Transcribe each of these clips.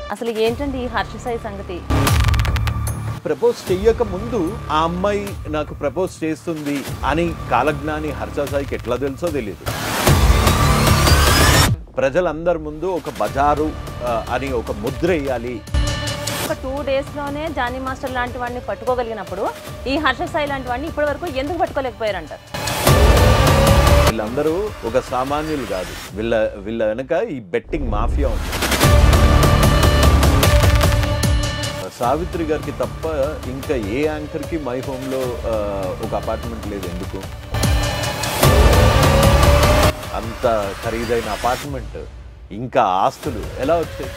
అసలు ఏంటండి ఈ హర్ష సాయి సంగతి ప్రపోజ్ చెయ్యక ముందు ఆ అమ్మాయి నాకు ప్రపోజ్ చేస్తుంది అని కాలజ్ఞాని హర్ష సాయికి ఎట్లా తెలుసో తెలియదు ప్రజలందరి ముందు ఒక బజారు ఆ, అని ఒక ముద్ర వేయాలి ఒక టూ డేస్లోనే జానీ మాస్టర్ లాంటి వాడిని పట్టుకోగలిగినప్పుడు ఈ హర్ష సాయి లాంటి వాడిని ఇప్పటి వరకు ఎందుకు పట్టుకోలేకపోయారంటారు వీళ్ళందరూ ఒక సామాన్యులు కాదు వీళ్ళ వీళ్ళ వెనక ఈ బెట్టింగ్ మాఫియా ఉంది సావిత్రి గారికి తప్ప ఇంకా ఏ యాంకర్కి మై హోమ్లో ఒక అపార్ట్మెంట్ లేదు ఎందుకు అంత ఖరీదైన అపార్ట్మెంట్ ఇంకా ఆస్తులు ఎలా వచ్చాయి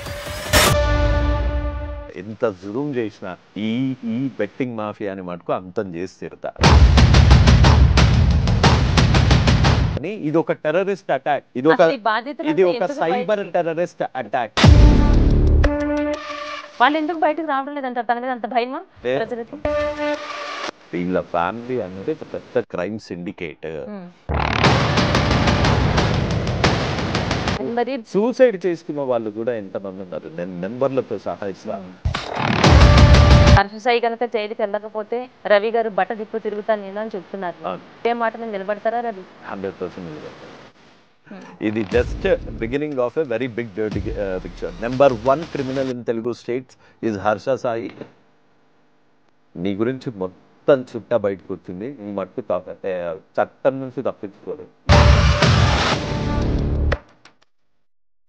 ఎంత జూమ్ చేసినా ఈ ఈ బెట్టింగ్ మాఫియాని మటుకు అంతం చేసి తీరుతా అని ఇది ఒక టెర్రరిస్ట్ అటాక్ ఇది ఒక అసలు ఈ బాధితులంతా ఇది ఒక ఎందుకు సైబర్ బయటికి- టెర్రరిస్ట్ అటాక్ వాళ్ళు ఎందుకు బయటకు రావడం లేదంటారు తన మీద అంత భయమా లే. ప్రజలకి వీళ్ళ ఫ్యామిలీ అనేది ఒక పెద్ద క్రైమ్ సిండికేట్ ఉమ్. మరి సూసైడ్ చేసుకున్న వాళ్ళు కూడా ఎంతమంది ఉన్నారు నేను నెంబర్లతో సహా ఇస్తాను హర్ష సాయి కనుక జైలుకి వెళ్ళకపోతే రవి గారు బట్ట దిప్పు తిరుగుతాను నేను అని చెప్తున్నారు అవును. ఏ మాట మీద నిలబడతారా రవి హండ్రెడ్ పర్సెంట్ ఇది just beginning of a very big dirty picture number one criminal in Telugu states is Harsha Sai నీ గురించి మొత్తం చుట్టా బయటకు వచ్చింది నీ మట్టు తప్ప చట్టం నుంచి తప్పించుకోలేదు